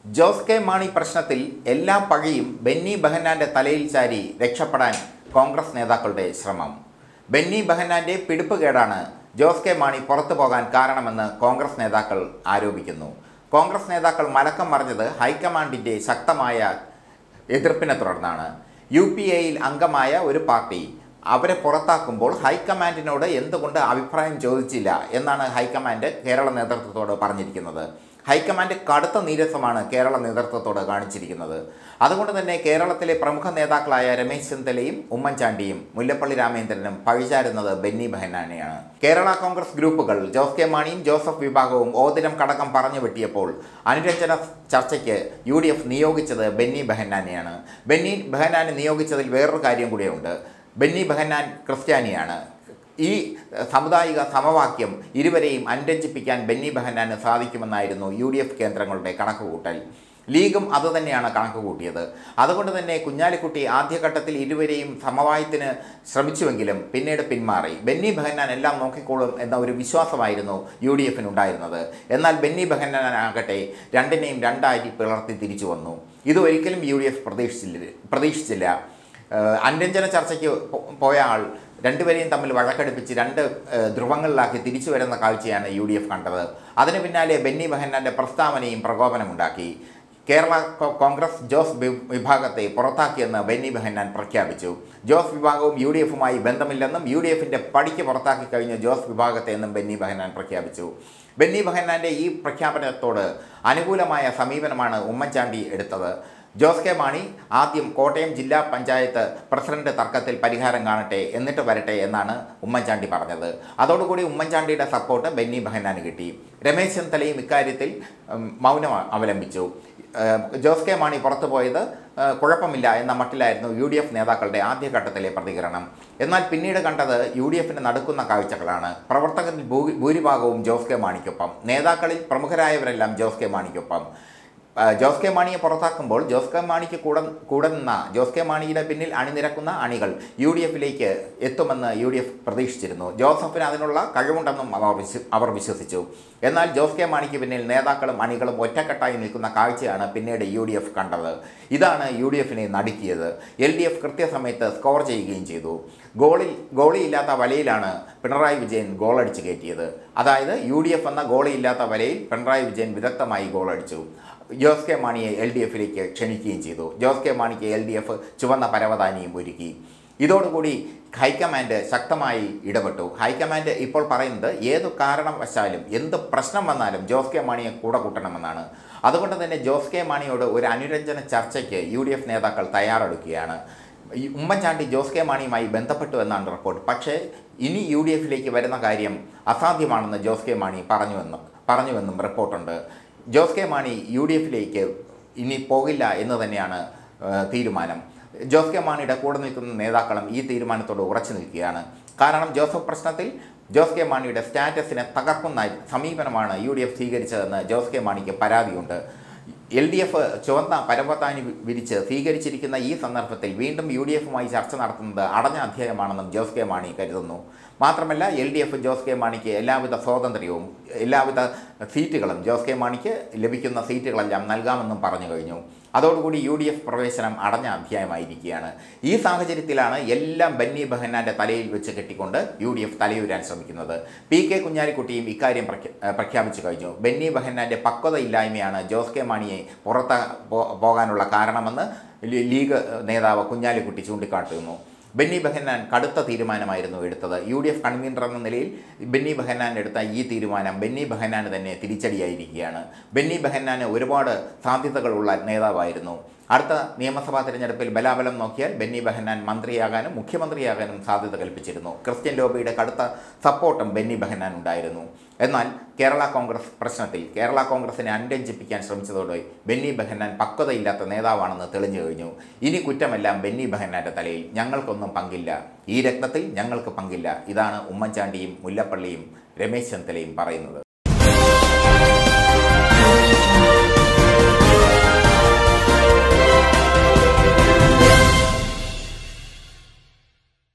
Jose K Mani പ്രശ്നത്തിൽ എല്ലാ പഴിയും ബെന്നി ബെഹന്നാന്റെ തലയിൽ ചാരി രക്ഷപ്പെടാൻ കോൺഗ്രസ് നേതാക്കളുടെ ശ്രമം ബെന്നി ബെഹന്നാന്റെ പിടിപ്പുകേടാണ് ജോസ് കെ മാണി പുറത്തു പോകാൻ കാരണമെന്ന് കോൺഗ്രസ് നേതാക്കൾ ആരോപിക്കുന്നു കോൺഗ്രസ് നേതാക്കൾ മലക്കം മറിഞ്ഞത് ഹൈക്കമാൻഡിന്റെ ശക്തമായ എതിർപ്പിനെ തുടർന്നാണ് യു പി എയിൽ അംഗമായ ഒരു പാർട്ടി അവരെ പുറത്താക്കുമ്പോൾ ഹൈക്കമാൻഡിനോട് എന്തുകൊണ്ട് അഭിപ്രായം ചോദിച്ചില്ല എന്നാണ് ഹൈക്കമാൻഡ് കേരള നേതൃത്വത്തോട് പറഞ്ഞിരിക്കുന്നത് ഹൈക്കമാൻഡ് കടുത്ത നീരസമാണ് കേരള നേതൃത്വത്തോട് കാണിച്ചിരിക്കുന്നത് അതുകൊണ്ട് തന്നെ കേരളത്തിലെ പ്രമുഖ നേതാക്കളായ രമേശ് ചെന്നിത്തലയും ഉമ്മൻചാണ്ടിയും മുല്ലപ്പള്ളി രാമേന്ദ്രനും പഴിചാരുന്നത് ബെന്നി ബെഹനാനെയാണ് കേരള കോൺഗ്രസ് ഗ്രൂപ്പുകൾ ജോസ് കെ മാണിയും ജോസഫ് വിഭാഗവും ഓതിരം കടക്കം പറഞ്ഞു വെട്ടിയപ്പോൾ അനുരഞ്ജന ചർച്ചയ്ക്ക് യു ഡി എഫ് നിയോഗിച്ചത് ബെന്നി ബെഹന്നാനെയാണ് ബെന്നി ബെഹനാനെ നിയോഗിച്ചതിൽ വേറൊരു കാര്യം കൂടിയുണ്ട് ബെന്നി ബെഹന്നാൻ ക്രിസ്ത്യാനിയാണ് ഈ സാമുദായിക സമവാക്യം ഇരുവരെയും അനുരഞ്ജിപ്പിക്കാൻ ബെന്നി ബെഹന്നാന് സാധിക്കുമെന്നായിരുന്നു യു ഡി എഫ് കേന്ദ്രങ്ങളുടെ കണക്കുകൂട്ടൽ ലീഗും അതുതന്നെയാണ് കണക്ക് കൂട്ടിയത് അതുകൊണ്ട് തന്നെ കുഞ്ഞാലിക്കുട്ടി ആദ്യഘട്ടത്തിൽ ഇരുവരെയും സമവായത്തിന് ശ്രമിച്ചുവെങ്കിലും പിന്നീട് പിന്മാറി ബെന്നി ബെഹന്നാൻ എല്ലാം നോക്കിക്കോളും എന്ന ഒരു വിശ്വാസമായിരുന്നു യു ഡി എഫിനുണ്ടായിരുന്നത് എന്നാൽ ബെന്നി ബെഹന്നാനാകട്ടെ രണ്ടിനെയും രണ്ടായി പിളർത്തി തിരിച്ചു വന്നു ഇത് ഒരിക്കലും യു ഡി എഫ് പ്രതീക്ഷിച്ചില്ല പ്രതീക്ഷിച്ചില്ല ഏഹ് അനുരഞ്ജന ചർച്ചയ്ക്ക് പോ- പോയ ആൾ രണ്ടുപേരെയും തമ്മിൽ വഴക്കടുപ്പിച്ച് രണ്ട് ഏഹ് ധ്രുവങ്ങളിലാക്കി തിരിച്ചു വരുന്ന കാഴ്ചയാണ് യു ഡി എഫ് കണ്ടത് അതിന് പിന്നാലെ ബെന്നി ബെഹന്നാൻ്റെ പ്രസ്താവനയും പ്രകോപനമുണ്ടാക്കി കേരള കോ- കോൺഗ്രസ് ജോസ് വി- വിഭാഗത്തെ പുറത്താക്കിയെന്ന് ബെന്നി ബെഹന്നാൻ പ്രഖ്യാപിച്ചു ജോസ് വിഭാഗവും യു ഡി എഫുമായി ബന്ധമില്ലെന്നും യു ഡി എഫിൻ്റെ പടിക്ക് പുറത്താക്കി കഴിഞ്ഞ ജോസ് വിഭാഗത്തെ എന്നും ബെന്നി ബെഹന്നാൻ പ്രഖ്യാപിച്ചു ബെന്നി ബെഹന്നാൻ്റെ ഈ പ്രഖ്യാപനത്തോട് അനുകൂലമായ സമീപനമാണ് ഉമ്മൻചാണ്ടി എടുത്തത് ജോസ് കെ മാണി ആദ്യം കോട്ടയം ജില്ലാ പഞ്ചായത്ത് പ്രസിഡന്റ് തർക്കത്തിൽ പരിഹാരം കാണട്ടെ എന്നിട്ട് വരട്ടെ എന്നാണ് ഉമ്മൻചാണ്ടി പറഞ്ഞത് അതോടുകൂടി ഉമ്മൻചാണ്ടിയുടെ സപ്പോർട്ട് ബെന്നി ബെഹന്നാന് കിട്ടി രമേശ് ചെന്നിത്തലയും ഇക്കാര്യത്തിൽ ഉം, മൗനം അവലംബിച്ചു ഏഹ്, ജോസ് കെ മാണി പുറത്തു പോയത് ഏഹ്, കുഴപ്പമില്ല എന്ന മട്ടിലായിരുന്നു യു ഡി എഫ് നേതാക്കളുടെ ആദ്യഘട്ടത്തിലെ പ്രതികരണം എന്നാൽ പിന്നീട് കണ്ടത് യു ഡി എഫിന് നടക്കുന്ന കാഴ്ചകളാണ് പ്രവർത്തകരിൽ ഭൂ- ഭൂരിഭാഗവും ജോസ് കെ മാണിക്കൊപ്പം നേതാക്കളിൽ പ്രമുഖരായവരെല്ലാം ജോസ് കെ മാണിക്കൊപ്പം ആ, ജോസ് കെ മാണിയെ പുറത്താക്കുമ്പോൾ ജോസ് കെ മാണിക്ക് കൂടെ കൂടെ നിന്ന ജോസ് കെ മാണിയുടെ പിന്നിൽ അണിനിരക്കുന്ന അണികൾ യു ഡി എഫിലേക്ക് എത്തുമെന്ന് യു ഡി എഫ് പ്രതീക്ഷിച്ചിരുന്നു ജോസഫിന് അതിനുള്ള കഴിവുണ്ടെന്നും അവർ വിശ്വ അവർ വിശ്വസിച്ചു എന്നാൽ ജോസ് കെ മാണിക്ക് പിന്നിൽ നേതാക്കളും അണികളും ഒറ്റക്കെട്ടായി നിൽക്കുന്ന കാഴ്ചയാണ് പിന്നീട് യു ഡി എഫ് കണ്ടത് ഇതാണ് യു ഡി എഫിനെ നടുക്കിയത് എൽ ഡി എഫ് കൃത്യസമയത്ത് സ്കോർ ചെയ്യുകയും ചെയ്തു ഗോളിൽ ഗോളിയില്ലാത്ത വലയിലാണ് പിണറായി വിജയൻ ഗോളടിച്ച് കയറ്റിയത് അതായത് യു ഡി എഫ് എന്ന ഗോളിയില്ലാത്ത വലയിൽ പിണറായി വിജയൻ വിദഗ്ധമായി ഗോളടിച്ചു ജോസ് കെ മാണിയെ എൽ ഡി എഫിലേക്ക് ക്ഷണിക്കുകയും ചെയ്തു ജോസ് കെ മാണിക്ക് എൽ ഡി എഫ് ചുവന്ന പരവതാനിയും ഒരുക്കി ഇതോടുകൂടി ഹൈക്കമാൻഡ് ശക്തമായി ഇടപെട്ടു ഹൈക്കമാൻഡ് ഇപ്പോൾ പറയുന്നത് ഏതു കാരണവശാലും എന്ത് പ്രശ്നം വന്നാലും ജോസ് കെ മാണിയെ കൂടെ കൂട്ടണമെന്നാണ് അതുകൊണ്ട് തന്നെ ജോസ് കെ മാണിയോട് ഒരു അനുരഞ്ജന ചർച്ചയ്ക്ക് യു ഡി എഫ് നേതാക്കൾ തയ്യാറെടുക്കുകയാണ് ഈ ഉമ്മൻചാണ്ടി ജോസ് കെ മാണിയുമായി ബന്ധപ്പെട്ടു എന്നാണ് റിപ്പോർട്ട് പക്ഷേ ഇനി യു ഡി എഫിലേക്ക് വരുന്ന കാര്യം അസാധ്യമാണെന്ന് ജോസ് കെ മാണി പറഞ്ഞുവെന്നും പറഞ്ഞുവെന്നും റിപ്പോർട്ടുണ്ട് Jose K Mani U D എഫിലേക്ക് ഇനി പോകില്ല എന്ന് തന്നെയാണ് ഏഹ്, തീരുമാനം ജോസ് കെ മാണിയുടെ കൂടെ നിൽക്കുന്ന നേതാക്കളും ഈ തീരുമാനത്തോട് ഉറച്ചു നിൽക്കുകയാണ് കാരണം ജോസഫ് പ്രശ്നത്തിൽ ജോസ് കെ മാണിയുടെ സ്റ്റാറ്റസിനെ തകർക്കുന്ന സമീപനമാണ് യു ഡി എഫ് സ്വീകരിച്ചതെന്ന് ജോസ് കെ മാണിക്ക് പരാതിയുണ്ട് എൽ ഡി എഫ് ചുവന്ന പരവത്താനി വി- വിരിച്ച് സ്വീകരിച്ചിരിക്കുന്ന ഈ സന്ദർഭത്തിൽ വീണ്ടും യു ഡി എഫുമായി ചർച്ച നടത്തുന്നത് അടഞ്ഞ അധ്യായമാണെന്നും ജോസ് കെ മാണി കരുതുന്നു മാത്രമല്ല L D F Jose K മാണിക്ക് എല്ലാവിധ സ്വാതന്ത്ര്യവും എല്ലാവിധ സീറ്റുകളും ജോസ് കെ മാണിക്ക് ലഭിക്കുന്ന സീറ്റുകളെല്ലാം നൽകാമെന്നും പറഞ്ഞു കഴിഞ്ഞു അതോടുകൂടി യു ഡി എഫ് പ്രവേശനം അടഞ്ഞ അധ്യായമായിരിക്കുകയാണ് ഈ സാഹചര്യത്തിലാണ് എല്ലാം ബന്നി ബെഹന്നാൻ്റെ തലയിൽ വെച്ച് കെട്ടിക്കൊണ്ട് യു ഡി എഫ് തലയുരാൻ ശ്രമിക്കുന്നത് പി കെ കുഞ്ഞാലിക്കുട്ടിയും ഇക്കാര്യം പ്രഖ്യ- ഏഹ് പ്രഖ്യാപിച്ചു കഴിഞ്ഞു ബെന്നി ബെഹന്നാൻ്റെ പക്വതയില്ലായ്മയാണ് ജോസ് കെ മാണിയെ പുറത്ത് പോ- പോകാനുള്ള കാരണമെന്ന് ലീ- ലീഗ് നേതാവ് കുഞ്ഞാലിക്കുട്ടി ചൂണ്ടിക്കാട്ടുന്നു ബെന്നി ബെഹന്നാൻ കടുത്ത തീരുമാനമായിരുന്നു എടുത്തത് യു ഡി എഫ് കൺവീനർ എന്ന നിലയിൽ ബെന്നി ബെഹന്നാൻ എടുത്ത ഈ തീരുമാനം ബെന്നി ബെഹന്നാന് തന്നെ തിരിച്ചടിയായിരിക്കുകയാണ് ബെന്നി ബെഹന്നാന് ഒരുപാട് സാധ്യതകളുള്ള നേതാവായിരുന്നു അടുത്ത നിയമസഭാ തിരഞ്ഞെടുപ്പിൽ ബലാബലം നോക്കിയാൽ ബെന്നി ബെഹന്നാൻ മന്ത്രിയാകാനും മുഖ്യമന്ത്രിയാകാനും സാധ്യത കൽപ്പിച്ചിരുന്നു ക്രിസ്ത്യൻ ലോബിയുടെ കടുത്ത സപ്പോർട്ടും ബെന്നി ബെഹന്നാൻ ഉണ്ടായിരുന്നു എന്നാൽ കേരള കോൺഗ്രസ് പ്രശ്നത്തിൽ കേരള കോൺഗ്രസിനെ അനുരഞ്ജിപ്പിക്കാൻ ശ്രമിച്ചതോടെ ബെന്നി ബെഹന്നാൻ പക്വതയില്ലാത്ത നേതാവാണെന്ന് തെളിഞ്ഞു കഴിഞ്ഞു ഇനി കുറ്റമെല്ലാം ബെന്നി ബെഹന്നാൻ്റെ തലയിൽ ഞങ്ങൾക്കൊന്നും പങ്കില്ല ഈ രക്തത്തിൽ ഞങ്ങൾക്ക് പങ്കില്ല ഇതാണ് ഉമ്മൻചാണ്ടിയും മുല്ലപ്പള്ളിയും രമേശ് ചെന്നിത്തലയും പറയുന്നത്